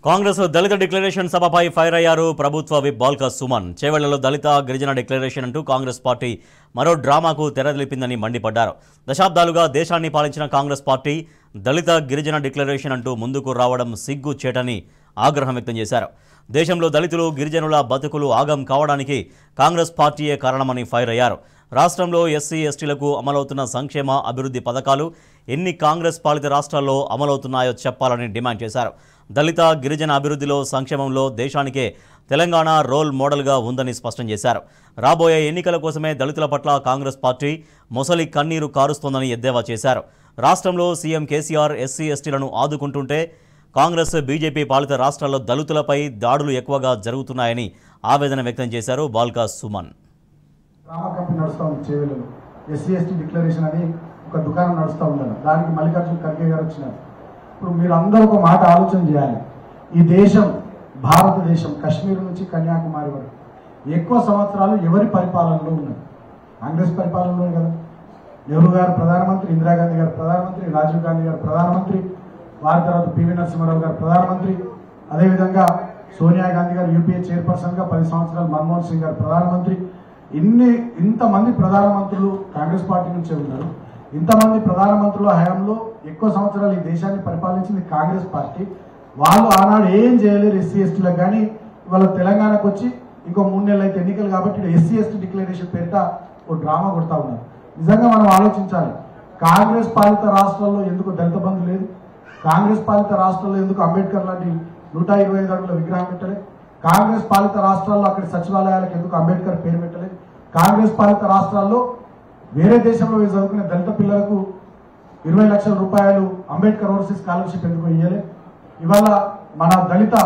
కాంగ్రెస్ దళిత డిక్లరేషన్ సభపై ఫైర్ అయ్యారు ప్రభుత్వ విప్ బాల్క సుమన్ చేవెళ్లలో దళిత గిరిజన డిక్లరేషన్ అంటూ కాంగ్రెస్ పార్టీ మరో డ్రామాకు తెరదిలిపిందని మండిపడ్డారు దశాబ్దాలుగా దేశాన్ని పాలించిన కాంగ్రెస్ పార్టీ దళిత గిరిజన డిక్లరేషన్ అంటూ ముందుకు రావడం సిగ్గు చేటని ఆగ్రహం వ్యక్తం చేశారు దేశంలో దళితులు గిరిజనుల బతుకులు ఆగం కావడానికి కాంగ్రెస్ పార్టీయే కారణమని ఫైర్ అయ్యారు రాష్ట్రంలో ఎస్సీ ఎస్టీలకు అమలవుతున్న సంక్షేమ అభివృద్ధి పథకాలు ఎన్ని కాంగ్రెస్ పాలిత రాష్ట్రాల్లో అమలవుతున్నాయో చెప్పాలని డిమాండ్ చేశారు దళిత గిరిజన అభివృద్ధిలో సంక్షేమంలో దేశానికే తెలంగాణ రోల్ మోడల్గా ఉందని స్పష్టం చేశారు రాబోయే ఎన్నికల కోసమే దళితుల పట్ల కాంగ్రెస్ పార్టీ మొసలి కన్నీరు కారుస్తోందని ఎద్దేవా చేశారు రాష్ట్రంలో సీఎం కేసీఆర్ ఎస్సీ ఎస్టీలను ఆదుకుంటుంటే కాంగ్రెస్ బీజేపీ పాలిత రాష్ట్రాల్లో దళితులపై దాడులు ఎక్కువగా జరుగుతున్నాయని ఆవేదన వ్యక్తం చేశారు బాల్కా సుమన్ డ్రామా కంపెనీ నడుస్తూ ఉంది చేవెళ్ళలో ఎస్సీ ఎస్టీ డిక్లరేషన్ అని ఒక దుకాణం నడుస్తూ ఉండాలి దానికి మల్లికార్జున ఖర్గే గారు వచ్చినారు ఇప్పుడు మీరు అందరూ ఒక మాట ఆలోచన చేయాలి ఈ దేశం భారతదేశం కాశ్మీర్ నుంచి కన్యాకుమారి వరకు ఎక్కువ సంవత్సరాలు ఎవరి పరిపాలనలో ఉన్నది కాంగ్రెస్ పరిపాలనలో కదా నెహ్రూ గారు ప్రధానమంత్రి ఇందిరాగాంధీ గారు ప్రధానమంత్రి రాజీవ్ గాంధీ గారు ప్రధానమంత్రి వారి తర్వాత పివి నరసింహారావు గారు ప్రధానమంత్రి అదేవిధంగా సోనియా గాంధీ గారు యూపీఏ చైర్పర్సన్గా పది సంవత్సరాలు మన్మోహన్ సింగ్ గారు ప్రధానమంత్రి ఇన్ని ఇంతమంది ప్రధానమంత్రులు కాంగ్రెస్ పార్టీ నుంచే ఉన్నారు ఇంతమంది ప్రధానమంత్రుల హయాంలో ఎక్కువ సంవత్సరాలు ఈ దేశాన్ని పరిపాలించింది కాంగ్రెస్ పార్టీ వాళ్ళు ఆనాడు ఏం చేయలేరు ఎస్సీ ఎస్టీలకు కానీ ఇవాళ తెలంగాణకు వచ్చి ఇంకో మూడు నెలలు అయితే ఎన్నికలు కాబట్టి ఎస్సీ ఎస్టీ డిక్లరేషన్ పేరిట ఓ డ్రామా కొడతా ఉన్నారు నిజంగా మనం ఆలోచించాలి కాంగ్రెస్ పాలిత రాష్ట్రాల్లో ఎందుకు దళిత బంధు లేదు కాంగ్రెస్ పాలిత రాష్ట్రాల్లో ఎందుకు అంబేద్కర్ లాంటి నూట ఇరవై ఐదు అడుగుల విగ్రహం పెట్టలేదు కాంగ్రెస్ పాలిత రాష్ట్రాల్లో అక్కడి సచివాలయాలకు ఎందుకు అంబేద్కర్ పేరు పెట్టలేదు కాంగ్రెస్ పాలిత రాష్ట్రాల్లో వేరే దేశంలో పోయి చదువుకునే దళిత పిల్లలకు ఇరవై లక్షల రూపాయలు అంబేద్కర్ ఓవర్సీస్ స్కాలర్షిప్ ఎందుకు ఇవ్వలేదు ఇవాళ మన దళిత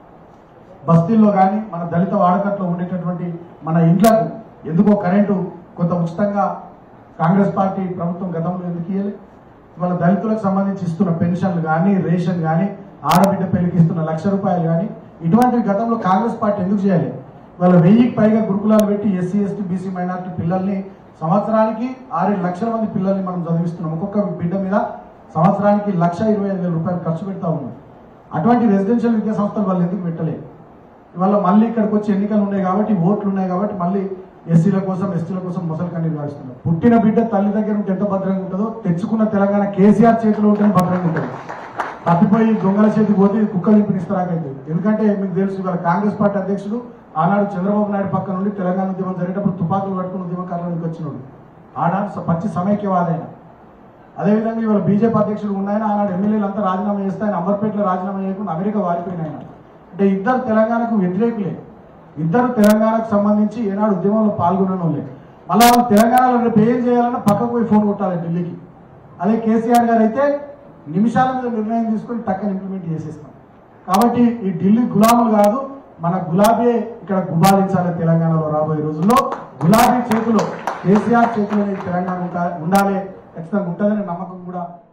బస్తీల్లో కానీ మన దళిత వాడకట్లో ఉండేటటువంటి మన ఇండ్లకు ఎందుకో కరెంటు కొంత ఉచితంగా కాంగ్రెస్ పార్టీ ప్రభుత్వం గతంలో ఎందుకు ఇవ్వలేదు ఇవాళ దళితులకు సంబంధించి ఇస్తున్న పెన్షన్లు కానీ రేషన్ కానీ ఆడబిడ్డ పెళ్లికి ఇస్తున్న లక్ష రూపాయలు కానీ ఇటువంటి గతంలో కాంగ్రెస్ పార్టీ ఎందుకు చేయాలి వాళ్ళ వెయ్యికి పైగా గురుకులాలు పెట్టి ఎస్సీ ఎస్టీ బీసీ మైనార్టీ పిల్లల్ని సంవత్సరానికి ఆరేడు లక్షల మంది పిల్లల్ని మనం చదివిస్తున్నాం ఒక్కొక్క బిడ్డ మీద సంవత్సరానికి లక్ష ఇరవై ఐదు వేల రూపాయలు ఖర్చు పెడతా ఉన్నాం అటువంటి రెసిడెన్షియల్ విద్యా సంస్థలు వాళ్ళు ఎందుకు పెట్టలేదు ఇవాళ మళ్ళీ ఇక్కడికి వచ్చి ఎన్నికలు ఉన్నాయి కాబట్టి ఓట్లు ఉన్నాయి కాబట్టి మళ్ళీ ఎస్సీల కోసం ఎస్టీల కోసం ముసలి కన్నీరు కాస్తున్నారు పుట్టిన బిడ్డ తల్లి దగ్గర ఉంటే ఎంత భద్రంగా ఉంటుందో తెచ్చుకున్న తెలంగాణ కేసీఆర్ చేతిలో ఉంటేనే భద్రంగా ఉంటుంది తప్పిపోయి దొంగల చేతికి పోతే ఇది కుక్క లింపినిస్తారాకైతే ఎందుకంటే మీకు తెలుసు ఇవాళ కాంగ్రెస్ పార్టీ అధ్యక్షుడు ఆనాడు చంద్రబాబు నాయుడు పక్క నుండి తెలంగాణ ఉద్యమం జరిగేటప్పుడు తుపాకులు పట్టుకుని ఉద్యమకారులకు వచ్చినాడు ఆనాడు స- పచ్చి సమైక్యవాదైన అదేవిధంగా ఇవాళ బీజేపీ అధ్యక్షుడు ఉన్నాయని ఆనాడు ఎమ్మెల్యేలు అంతా రాజీనామా చేస్తే ఆయన అంబర్పేటలో రాజీనామా చేయకుండా అమెరికా వారిపోయిన ఆయన అంటే ఇద్దరు తెలంగాణకు వ్యతిరేకులే ఇద్దరు తెలంగాణకు సంబంధించి ఏనాడు ఉద్యమంలో పాల్గొనడం వాళ్ళే మళ్ళా వాళ్ళు తెలంగాణలో రేపు ఏం చేయాలన్నా పక్కకు పోయి ఫోన్ కొట్టాలి ఢిల్లీకి అదే కేసీఆర్ గారు అయితే నిమిషాల మీద నిర్ణయం తీసుకొని టక్కన ఇంప్లిమెంట్ చేసేస్తాం కాబట్టి ఈ ఢిల్లీ గులాములు కాదు మన గులాబీ ఇక్కడ గుబాలించాలి తెలంగాణలో రాబోయే రోజుల్లో గులాబీ చేతిలో కేసీఆర్ చేతిలో ఈ తెలంగాణ ఉంటా- ఉండాలి ఖచ్చితంగా ఉంటుందనే నమ్మకం కూడా